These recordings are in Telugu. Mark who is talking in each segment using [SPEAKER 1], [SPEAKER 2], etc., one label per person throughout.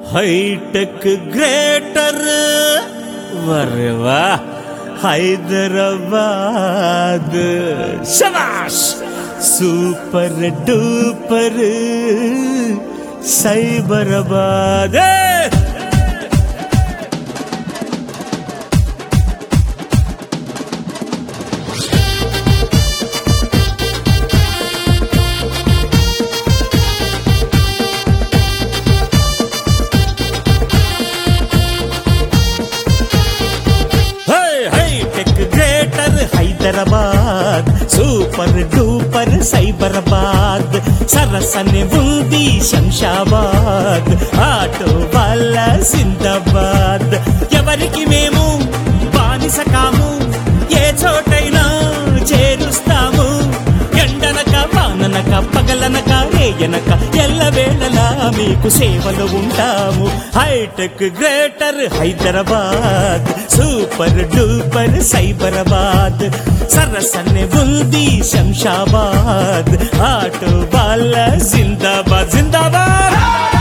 [SPEAKER 1] హైటెక్ గ్రేటర్ వర్వా హైదరాబాద్ శబాష్ super duper Cyberabad hitech greater Hyderabad super duper Cyberabad సరసనే ఉంది శంషాబాద్ ఆటో వాళ్ళ సిందాబాద్ ఎవరికి మేము బానిస కాము ఏ చోటైనా చేరుస్తాము ఎండనక వాననక పగలనక రేయనక ఎల్లవేళలా మీకు సేవలు ఉంటాము hitech greater Hyderabad super duper Cyberabad సరసనే ఉంది శంషాబాద్ ఆటో వాళ్ళ జిందాబాద్ జిందాబాద్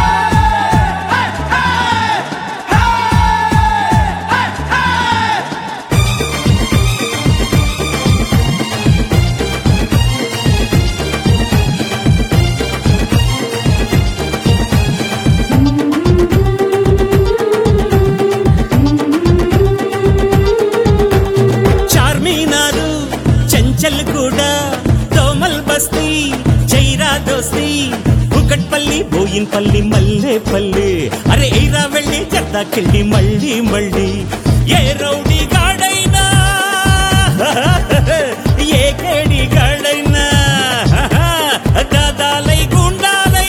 [SPEAKER 1] చార్మినారు చెంచల్ కూడా దోమల్ బస్తీ చైరా దోస్తి కుకట్పల్లి బోయిన్పల్లి మల్లేపల్లి అరే ఎయిరా వెళ్ళి జర్దాకెళ్ళి మళ్ళీ మళ్ళీ ఏ రౌడీ గాడైనా ఏ కేడి గాడైనా దాదాలై గుండాలై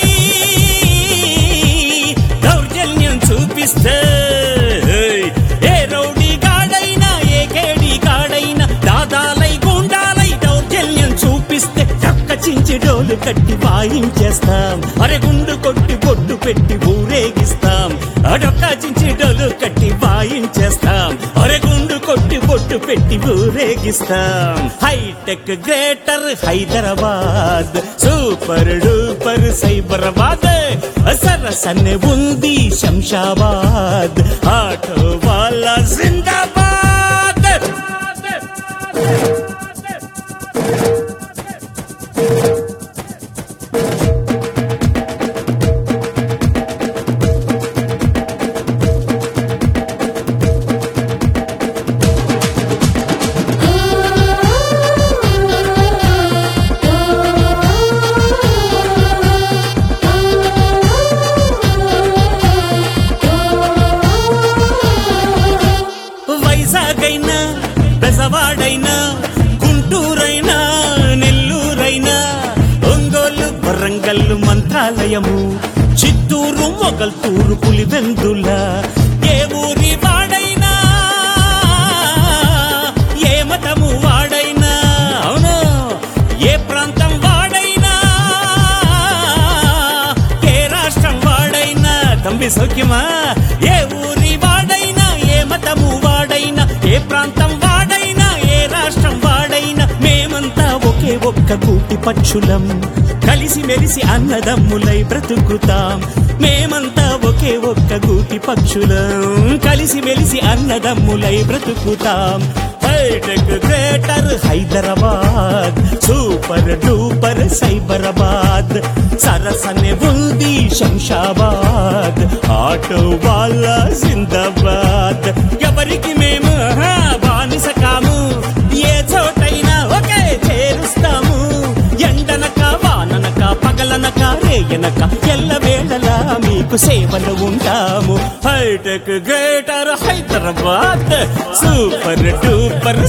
[SPEAKER 1] దౌర్జన్యం చూపిస్తే ఏ రౌడీ గాడైనా ఏ కేడి గాడైనా దాదాలై గుండాలై దౌర్జన్యం చూపిస్తే చక్క చించి డోలు కట్టి వాయించేస్తాం అరే గుండు కొట్టి బొట్టు పెట్టి ఊరేగిస్తాం అడొక్క చించి డోలు కట్టి వాయించేస్తాం అరే గుండు కొట్టి బొట్టు పెట్టి ఊరేగిస్తాం hitech greater Hyderabad super duper Cyberabad సరసనే ఉంది శంషాబాద్ ఆటో వాళ్ళ జిందాబాద్ వైజాగ్ అయినా బెజవాడైనా గుంటూరైనా నెల్లూరైనా ఒంగోలు వరంగల్లు మంత్రాలయము చిత్తూరు మొగల్తూరు పులివెందుల ఏ ఊరి వాడైనా ఏ మతము వాడైనా అవును ఏ ప్రాంతం వాడైనా ఏ రాష్ట్రం వాడైనా తంబి సౌఖ్యమా ఏ ఊరి వాడైనా ఏ మతము వాడైనా ఏ ప్రాంతం వాడైనా ఏ రాష్ట్రం వాడైనా మేమంతా ఒకే ఒక్క కూటి పక్షులం కలిసి మెలిసి అన్నదమ్ములై బ్రతుకుతాం మేమంతా ఒకే ఒక్క గూటి పక్షులం కలిసి మెలిసి అన్నదమ్ములై బ్రతుకుతాం hitech greater Hyderabad super duper Cyberabad సరసనే ఉంది శంషాబాద్ ఆటో వాళ్ళ జిందాబాద్ ఎవరికి మేము ఆహా, బానిస కాము ఏ చోటైనా ఒకే చేరుస్తాము ఎండనక వాననక పగలనక రేయనక ఎల్లవేళలా మీకు సేవలు ఉంటాము hitech greater Hyderabad super duper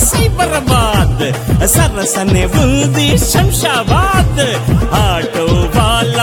[SPEAKER 1] Cyberabad సరసనే ఉంది శంషాబాద్ ఆటో వాళ్ళ